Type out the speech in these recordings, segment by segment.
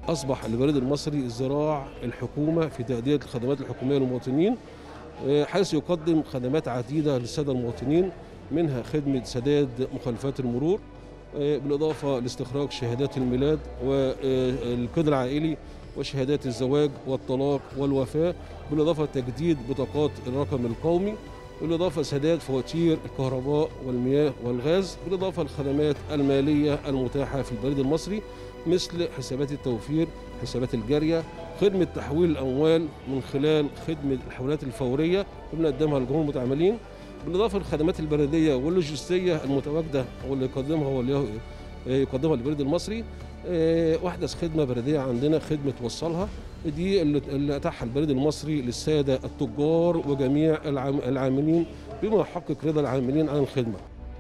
أصبح البريد المصري ذراع الحكومة في تأدية الخدمات الحكومية للمواطنين آه، حيث يقدم خدمات عديدة للسادة المواطنين منها خدمة سداد مخالفات المرور آه، بالإضافة لاستخراج شهادات الميلاد والقيد العائلي وشهادات الزواج والطلاق والوفاة بالإضافة لتجديد بطاقات الرقم القومي بالإضافة لسداد فواتير الكهرباء والمياه والغاز بالإضافة للخدمات المالية المتاحة في البريد المصري مثل حسابات التوفير حسابات الجارية خدمة تحويل الأموال من خلال خدمة الحولات الفورية اللي بنقدمها لجمهور المتعاملين بالإضافة للخدمات البريدية واللوجستية المتواجدة واللي يقدمها واللي يقدمها البريد المصري آه، واحدث خدمة بريدية عندنا خدمة وصلها دي اللي اللي أتاحها البريد المصري للسادة التجار وجميع العام- العاملين بما يحقق رضا العاملين عن الخدمة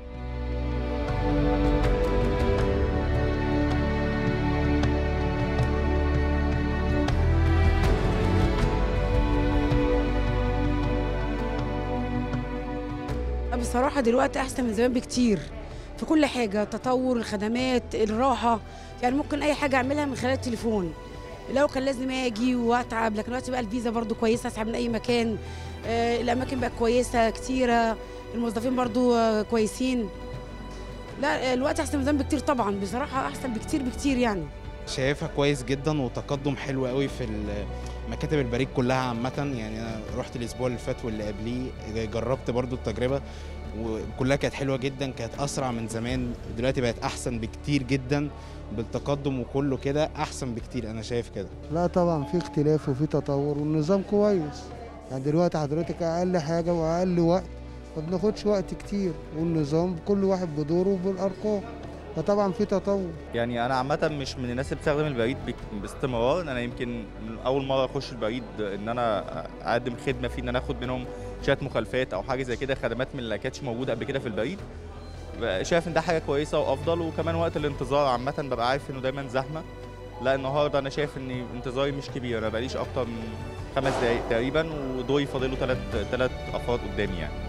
بصراحة دلوقتي أحسن من زمان بكتير في كل حاجة تطور الخدمات الراحة يعني ممكن أي حاجة أعملها من خلال التليفون لو كان لازم أجي وأتعب لكن دلوقتي بقى الفيزا برضو كويسة أسحب من أي مكان آه، الأماكن بقى كويسة كتيرة الموظفين برضو آه، كويسين لا آه، الوقت أحسن من زمان بكتير طبعا بصراحة أحسن بكتير بكتير يعني شايفها كويس جدا وتقدم حلو قوي في ال- مكاتب البريد كلها عامة يعني أنا رحت الأسبوع اللي فات واللي قبليه جربت برضو التجربة وكلها كانت حلوة جدا كانت أسرع من زمان دلوقتي بقت أحسن بكتير جدا بالتقدم وكله كده أحسن بكتير أنا شايف كده لا طبعا في اختلاف وفي تطور والنظام كويس يعني دلوقتي حضرتك اقل حاجه واقل وقت ما بناخدش وقت كتير والنظام كل واحد بدوره وبالارقام فطبعا في تطور يعني انا عامه مش من الناس اللي بتستخدم البريد بك- باستمرار انا يمكن من اول مره اخش البريد ان انا اقدم خدمه فيه ان انا اخد منهم شات مخالفات او حاجه زي كده خدمات من اللي كانتش موجوده قبل كده في البريد شايف ان ده حاجه كويسه وافضل وكمان وقت الانتظار عامه ببقى عارف انه دايما زحمه لا النهارده انا شايف ان انتظاري مش كبير انا بقاليش اكتر من خمس دقايق تقريبا ودوري فاضله ثلاث ثلاث افراد قدامي يعني